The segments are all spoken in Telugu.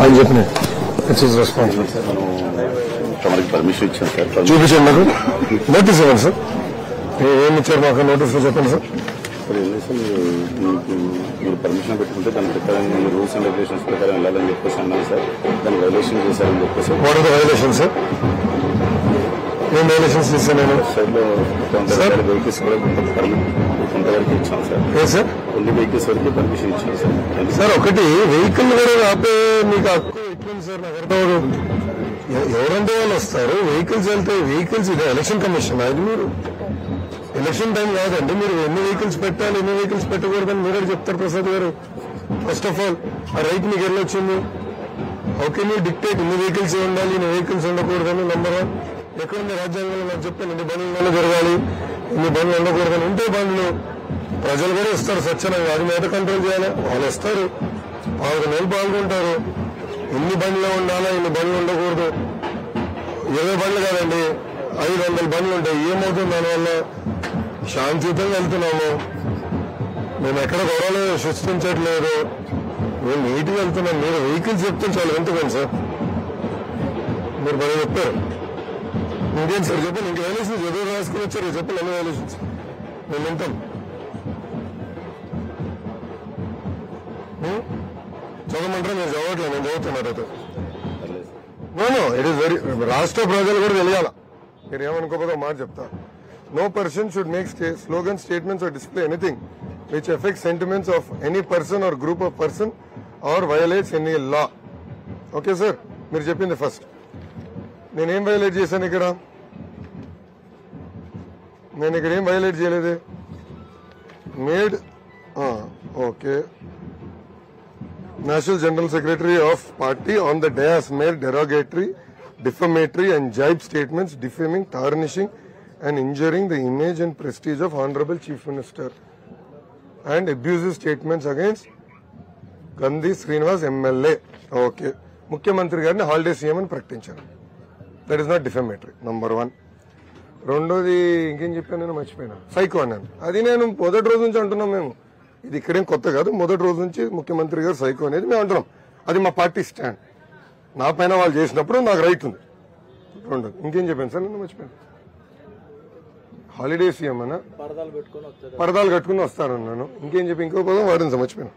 ఆయన చెప్పిన ఇట్స్ ఇస్ రెస్పాన్సిబుల్ సార్ మనం తమరికి పర్మిషన్ ఇచ్చాం సార్ పర్మిషన్ చూపించండి నాకు నోటీస్ ఇవ్వండి సార్ ఏ- ఏమి ఇచ్చారు మాకు నోటీస్ చెప్పండి సార్ సార్ ఏం లేదు సార్ మీరు మీకు మీరు పర్మిషన్ పెట్టుకుంటే దాని ప్రకారం మీరు రూల్స్ అండ్ రెగ్యులేషన్స్ ప్రకారం వెళ్ళాలని చెప్పేసి అన్నాను సార్ దాన్ని వైలేషన్ చేశారని చెప్పేసి what are the violation sir ఏం వైలేషన్స్ చేశాను నేను సైడ్ లో కొంత సార్? వెహికల్స్ కూడా కొంత పర్మిట్ కొంతవరకు ఇచ్చాం సార్ ఏ సార్ కొన్ని వెహికల్స్ వరకు పర్మిషన్ ఇచ్చాం సార్ అది సార్ ఒకటి వెహికల్ కూడా ఆపే మీకు హక్కు ఎట్లుంది సార్ నాకు అర్థం అవ్వదు. ఎ- ఎవరంటే వాళ్ళు వస్తారు వెహికల్స్ వెళ్తే వెహికల్స్ ఇదే ఎలక్షన్ కమిషన్ అది మీరు ఎలక్షన్ టైం కాదండి మీరు ఎన్ని వెహికల్స్ పెట్టాలి ఎన్ని వెహికల్స్ పెట్టకూడదని మీరే చెప్తారు ప్రసాద్ గారు ఫస్ట్ ఆఫ్ ఆల్ ఆ రైట్ మీకు ఎట్లా వచ్చింది హౌ కెన్ యూ డిక్టేట్ ఇన్ని వెహికల్స్ ఉండాలి ఇన్ని వెహికల్స్ ఉండకూడదని నెంబర్ వన్ ఎక్కడుంది రాజ్యాంగంలో నాకు చెప్పాను ఇన్ని బండ్లు జరగాలి ఇన్ని బండ్లు ఉండకూడదని ఉంటే బండ్లు ప్రజలు కూడా ఇస్తారు స్వచ్ఛంగా అది మీద కంట్రోల్ చేయాలి వాళ్ళు ఇస్తారు పావులు నెలలు పాల్గొంటారు ఎన్ని బండ్లు ఉండాలా ఇన్ని బండ్లు ఉండకూడదు ఇరవై బండ్లు కాదండి ఐదు వందల బండ్లు ఉంటాయి ఏమవుతుంది దానివల్ల శాంతియుతంగా వెళ్తున్నాము మేము ఎక్కడ గొడవలు సృష్టించట్లేదు మేము నీట్గా వెళ్తున్నాం మీరు వెహికల్స్ చెప్తే చాలా ఎంతకండి సార్ మీరు బాగా చెప్పారు ఇంకేం సార్ చెప్పండి ఇంక వైలేషన్స్ ఎదురు రాసుకుని వచ్చారు చెప్పండి అన్ని వైలేషన్స్ మేము వింటాం హ్మ్? చదవమంటారా మీరు చదవట్లేదు నేను చదువుతున్నారు అయితే పర్లేదు sir. No no it is very రాష్ట్ర ప్రజలు కూడా తెలియాల మీరు ఏమనుకోకపోతే ఒక మాట చెప్తా no person should make slogan statements or display anything which affect sentiments of any person or group of person or violates any law okay sir మీరు చెప్పింది ఫస్ట్ నేనేం వైలేట్ చేశాను ఇక్కడ నేను ఇక్కడ ఏం వైలేట్ చేయలేదు made okay National General Secretary of Party on the dais made derogatory, defamatory and jibe statements defaming, tarnishing and injuring the image and prestige of Honorable Chief Minister and abusive statements against Gandhi Srinivas MLA. Okay ముఖ్యమంత్రి గారిని హాలిడే సీఎం అని ప్రకటించారు that is not defamatory number one రెండోది ఇంకేం చెప్పాను నేను మర్చిపోయినా సైకో అన్నాను అది నేను మొదటి రోజు నుంచి అంటున్నాం మేము ఇది ఇక్కడేం కొత్త కాదు మొదటి రోజు నుంచి ముఖ్యమంత్రి గారు సైకో అనేది మేము అంటున్నాం అది మా పార్టీ స్టాండ్ నా పైన వాళ్ళు చేసినప్పుడు నాకు రైట్ ఉంది రెండోది ఇంకేం చెప్పాను సార్ నేను మర్చిపోయాను హాలిడే సీఎం అన్న పరదాలు పెట్టుకొని వస్తుంది పరదాలు కట్టుకుని వస్తానన్నాను ఇంకేం చెప్పి ఇంకో పదం వాడింది సార్ మర్చిపోయాను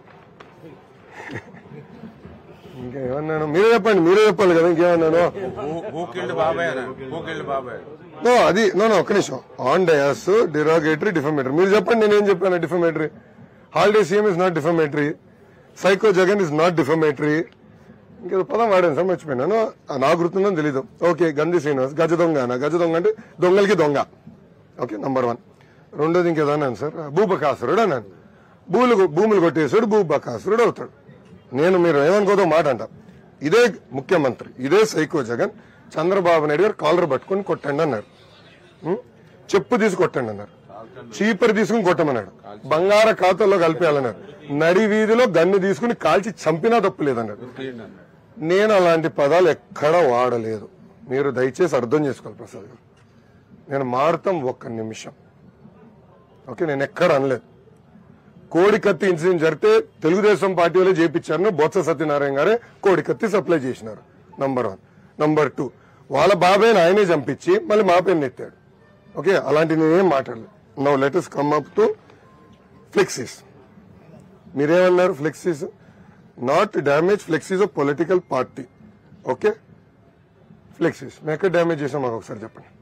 ఇంకా ఏమన్నాను మీరే చెప్పండి మీరే చెప్పాలి కదా ఇంకేమన్నాను who killed Babai who killed Babai no అది నో నో ఒక్క నిమిషం ఆన్ డయాస్ డిరాగేటరీ డిఫమేటరీ మీరు చెప్పండి నేనేం చెప్పాను defamatory holiday CM is not defamatory psycho Jagan is not defamatory ఇంకేదో పదం వాడాను సార్ మర్చిపోయినాను ఆ, నాకు గుర్తుందని తెలీదు ఓకే గంధి శ్రీనివాస్ గజ దొంగ అన్న గజ దొంగ అంటే దొంగలకి దొంగ ఓకే నంబర్ వన్ రెండోది ఇంకేదో అన్నాను సార్ భూబకాసురుడు అన్నాను భూములు భూములు కొట్టేసాడు భూబకాసురుడు అవుతాడు నేను మీరు ఏమనుకోదో మాట అంట ఇదే ముఖ్యమంత్రి ఇదే సైకో జగన్ చంద్రబాబు నాయుడు గారు కాలర్ పట్టుకొని కొట్టండి అన్నారు ఉం? చెప్పు తీసి కొట్టండి అన్నారు చీపర్ తీసుకుని కొట్టమన్నాడు బంగార ఖాతాల్లో కలిపేయాలన్నారు నడి వీధిలో గన్ను తీసుకుని కాల్చి చంపినా తప్పు లేదన్నాడు నేను అలాంటి పదాలు ఎక్కడా వాడలేదు మీరు దయచేసి అర్థం చేసుకోవాలి ప్రసాద్ గారు నేను మారుతాం ఒక్క నిమిషం ఓకే నేను ఎక్కడ అనలేదు కోడి కత్తి ఇన్సిడెంట్ జరిగితే తెలుగుదేశం పార్టీ వాళ్ళే చేపించారని బొత్స సత్యనారాయణ గారే కోడి కత్తి సప్లై చేసినారు నంబర్ వన్ నంబర్ టూ వాళ్ళ బాబాయ్ ఆయనే చంపించి మళ్ళీ మా పేరు ఎత్తాడు ఓకే అలాంటి నేనేం మాట్లాడలేదు no letters come up to flexies మీరేమన్నారు flexies not damage flexies of political party okay flexies మేము ఎక్కడ డ్యామేజ్ చేసాం మాకు ఒకసారి చెప్పండి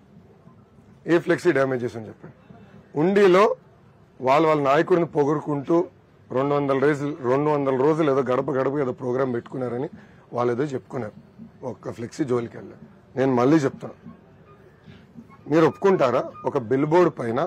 ఏ ఫ్లెక్సీ డ్యామేజ్ చేసాం చెప్పండి ఉండిలో వాళ్ళు వాళ్ళ నాయకుడిని పొగురుకుంటూ రెండు వందల రోజులు రెండు వందల రోజులు ఏదో గడప గడప ఏదో ప్రోగ్రామ్ పెట్టుకున్నారని వాళ్ళు ఏదో చెప్పుకున్నారు ఒక్క ఫ్లెక్సీ జోలికి వెళ్ళారు నేను మళ్ళీ చెప్తాను మీరు ఒప్పుకుంటారా ఒక బిల్ బోర్డు పైన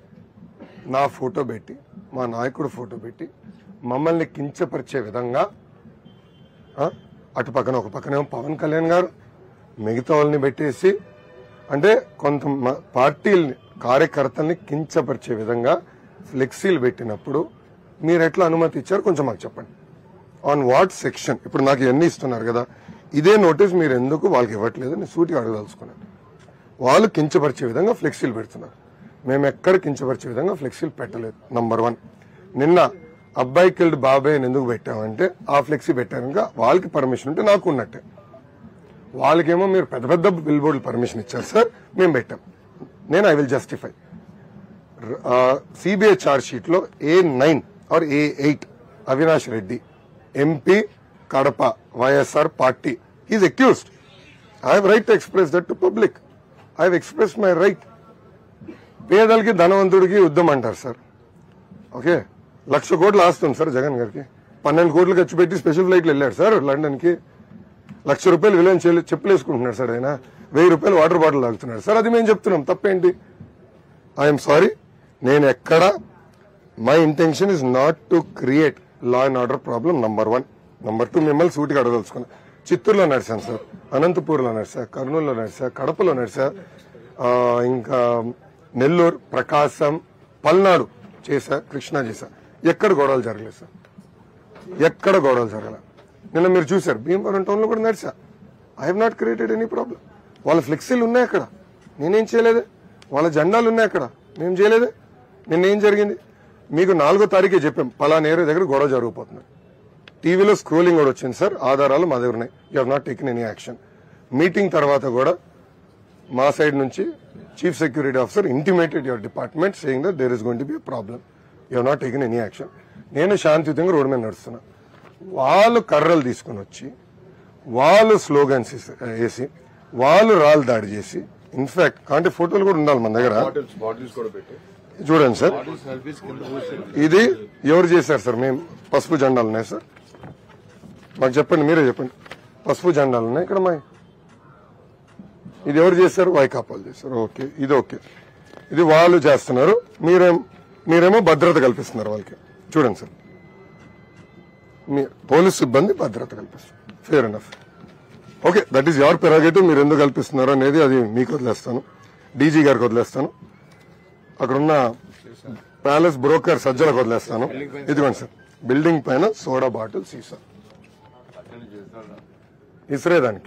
నా ఫోటో పెట్టి మా నాయకుడు ఫోటో పెట్టి మమ్మల్ని కించపరిచే విధంగా ఆ, అటు పక్కన ఒక పక్కనేమో పవన్ కళ్యాణ్ గారు మిగతా వాళ్ళని పెట్టేసి అంటే కొంత మ- పార్టీల్ని కార్యకర్తల్ని కించపరిచే విధంగా ఫ్లెక్సీలు పెట్టినప్పుడు మీరు ఎట్లా అనుమతి ఇచ్చారు కొంచెం మాకు చెప్పండి ఆన్ వాట్ సెక్షన్ ఇప్పుడు నాకు ఇవన్నీ ఇస్తున్నారు కదా ఇదే నోటీస్ మీరు ఎందుకు వాళ్ళకి ఇవ్వట్లేదు నేను సూటిగా అడగదలుచుకున్నాను వాళ్ళు కించపరిచే విధంగా ఫ్లెక్సీలు పెడుతున్నారు మేము ఎక్కడ కించపరిచే విధంగా ఫ్లెక్సీలు పెట్టలేదు నంబర్ వన్ నిన్న అబ్బాయి కిల్డ్ బాబాయ్ అని ఎందుకు పెట్టామంటే ఆ ఫ్లెక్సీ పెట్టారు ఇంకా వాళ్ళకి పర్మిషన్ ఉంటే నాకు ఉన్నట్టే వాళ్ళకేమో మీరు పెద్ద పెద్ద బిల్ బోర్డులు పర్మిషన్ ఇచ్చారు సార్ మేము పెట్టాం నేను I will justify CBI charge sheet లో A nine or A eight Avinash Reddy MP Kadapa YSR party is accused I have right to express that to public I have express my right పేదలకి ధనవంతుడికి యుద్ధం అంటారు సార్ ఓకే లక్ష కోట్లు ఆస్తుంది సార్ జగన్ గారికి పన్నెండు కోట్లు ఖర్చు పెట్టి స్పెషల్ ఫ్లైట్లు వెళ్ళాడు సార్ లండన్ కి లక్ష రూపాయలు విలువని చెల్లి- చెప్పులు వేసుకుంటున్నాడు సార్ ఆయన వెయ్యి రూపాయలు వాటర్ బాటిల్ తాగుతున్నాడు సార్ అది మేము చెప్తున్నాం తప్పేంటి ఐఎమ్ సారీ నేను ఎక్కడ my intention is not to create law and order problem number one number two మిమ్మల్ని సూటిగా అడగదలుచుకున్నా చిత్తూరులో నడిచాను సార్ అనంతపూర్లో నడిచా కర్నూలులో నడిచా కడపలో నడిచా ఆ, ఇంకా నెల్లూరు ప్రకాశం పల్నాడు చేశా కృష్ణా చేశా ఎక్కడ గొడవలు జరగలేదు సార్ ఎక్కడ గొడవలు జరగల నిన్న మీరు చూశారు భీమవరం టౌన్ లో కూడా నడిచా I have not created any problem వాళ్ళ ఫ్లెక్సీలు ఉన్నాయి అక్కడ నేనేం చేయలేదే వాళ్ళ జెండాలు ఉన్నాయి అక్కడ మేము చేయలేదే నిన్నేం జరిగింది మీకు నాలుగో తారీఖే చెప్పాం పలానా ఏరియా దగ్గర గొడవ జరిగిపోతుంది టీవీలో స్క్రోలింగ్ కూడా వచ్చింది సార్ ఆధారాలు మా దగ్గర ఉన్నాయి you have not taken any action meeting తర్వాత కూడా మా సైడ్ నుంచి chief security officer intimated your department saying that there is going to be problem you not taken any action నేను శాంతియుతంగా రోడ్డు మీద నడుస్తున్నా వాళ్ళు కర్రలు తీసుకుని వచ్చి వాళ్ళు స్లోగన్స్ వేసి వాళ్ళు రాళ్ళు దాడి చేసి ఇన్ఫాక్ట్ అంటే ఫోటోలు కూడా ఉండాలి మన దగ్గర బాటిల్స్ కూడా పెట్టి చూడండి సార్ సర్వీస్ కింద పోసి ఇది ఎవరు చేశారు సార్ మేము పసుపు జెండాలు ఉన్నాయి సార్ మాకు చెప్పండి మీరే చెప్పండి పసుపు జెండాలు ఉన్నాయి ఇక్కడ మా ఇది ఎవరు చేశారు వైకాపాలు చేశారు ఓకే ఇది ఓకే ఇది వాళ్ళు చేస్తున్నారు మీరేం మీరేమో భద్రత కల్పిస్తున్నారు వాళ్ళకి చూడండి సార్ మీ పోలీస్ సిబ్బంది భద్రత కల్పిస్తారు fair enough okay that is your prerogative మీరు ఎందుకు కల్పిస్తున్నారు అనేది అది మీకు వదిలేస్తాను డీజీ గారికి వదిలేస్తాను అక్కడున్న ప్యాలెస్ బ్రోకర్ సజ్జలకు వదిలేస్తాను ఇదిగోండి సార్ బిల్డింగ్ పైన సోడా బాటిల్ సీసా ఇసిరేదానికి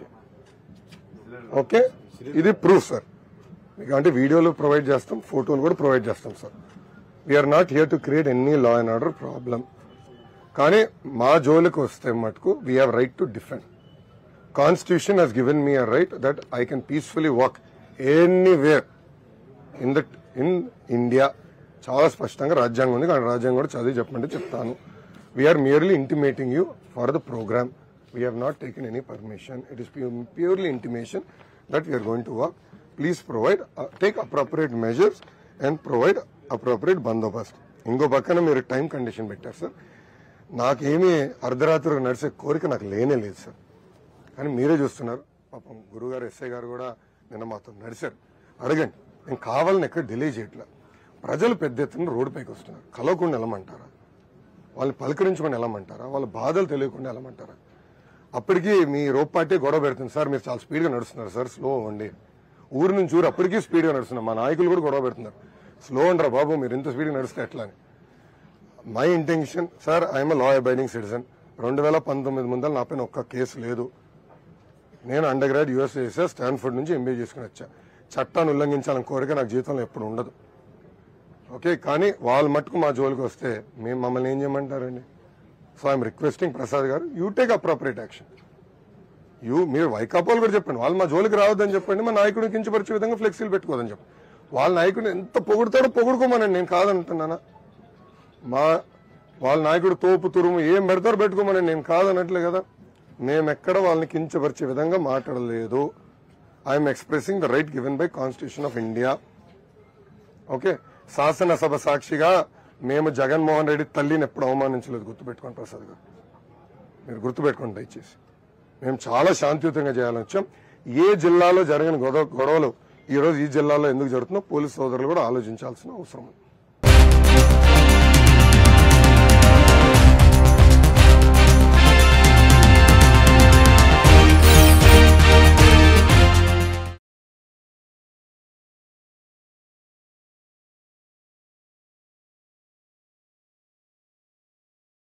ఓకే ఇది ప్రూఫ్ సార్ మీకు అంటే వీడియోలు ప్రొవైడ్ చేస్తాం ఫోటోలు కూడా ప్రొవైడ్ చేస్తాం sir we're not here to create any law and order problem కానీ మా జోలికి వస్తే మటుకు we have right to defend constitution he's given me a right that I can peacefully walk anywhere in that in India చాలా స్పష్టంగా రాజ్యాంగం ఉంది కానీ రాజ్యాంగం కూడా చదివి చెప్పమంటే చెప్తాను we're merely intimating you for the program we have not taken any permission it is purely intimation that we're going to work please provide take appropriate measures and provide appropriate bandobast ఇంకో పక్కన మీరు టైం కండిషన్ పెట్టారు సార్ నాకేమీ అర్ధరాత్రి నడిచే కోరిక నాకు లేనే లేదు సార్ కానీ మీరే చూస్తున్నారు పాపం గురుగారు ఎస్ఐ గారు కూడా నిన్న మాతో నడిచారు అడగండి నేను కావాలని ఎక్కడ డిలే చేయట్లా ప్రజలు పెద్ద ఎత్తున రోడ్డుపైకి వస్తున్నారు కలవకుండా వెళ్ళమంటారా వాళ్ళని పలకరించుకొని వెళ్ళమంటారా వాళ్ళ బాధలు తెలియకుండా వెళ్ళమంటారా అప్పటికి మీ రోప్ పార్టీ గొడవ పెడుతుంది సార్ మీరు చాలా స్పీడ్గా నడుస్తున్నారు సార్ స్లో అవ్వండి ఊరు నుంచి ఊరు అప్పటికీ స్పీడ్గా నడుస్తున్నారు మా నాయకులు కూడా గొడవ పెడుతున్నారు స్లో అంటారా బాబు మీరు ఇంత స్పీడ్గా నడిస్తే ఎట్లా అని my intention sir I'm law abiding citizen రెండు వేల పంతొమ్మిది ముందర నా పైన ఒక్క కేసు లేదు నేను అండర్ గ్రాడ్ యూఎస్ చేసా స్టాన్ఫర్డ్ నుంచి ఎంబీఏ చేసుకుని వచ్చా చట్టాన్ని ఉల్లంఘించాలని కోరిక నాకు జీవితంలో ఎప్పుడు ఉండదు ఓకే కానీ వాళ్ళ మట్టుకు మా జోలికి వస్తే మేము మమ్మల్ని ఏం చేయమంటారండి సో ఐఎమ్ రిక్వెస్టింగ్ ప్రసాద్ గారు you take appropriate action you మీరు వైకాపాలు కూడా చెప్పండి వాళ్ళు మా జోలికి రావద్దని చెప్పండి మా నాయకుడిని కించపరిచే విధంగా ఫ్లెక్సీలు పెట్టుకోదని చెప్పండి వాళ్ళ నాయకుడిని ఎంత పొగుడుతాడో పొగుడుకోమనండి నేను కాదంటున్నానా మా వాళ్ళ నాయకుడు తోపు తురుము ఏం పెడతారో పెట్టుకోమని నేను కాదనట్లే కదా మేము ఎక్కడ వాళ్ళని కించపరిచే విధంగా మాట్లాడలేదు I'm expressing the right given by constitution of India okay శాసనసభ సాక్షిగా మేము జగన్మోహన్ రెడ్డి తల్లిని ఎప్పుడు అవమానించలేదు గుర్తుపెట్టుకోండి ప్రసాద్ గారు మీరు గుర్తుపెట్టుకోండి దయచేసి మేము చాలా శాంతియుతంగా చేయాలని వచ్చాం ఏ జిల్లాలో జరిగిన గొడవ గొడవలు ఈ రోజు ఈ జిల్లాలో ఎందుకు జరుగుతుందో పోలీస్ సోదరులు కూడా ఆలోచించాల్సిన అవసరం ఉంది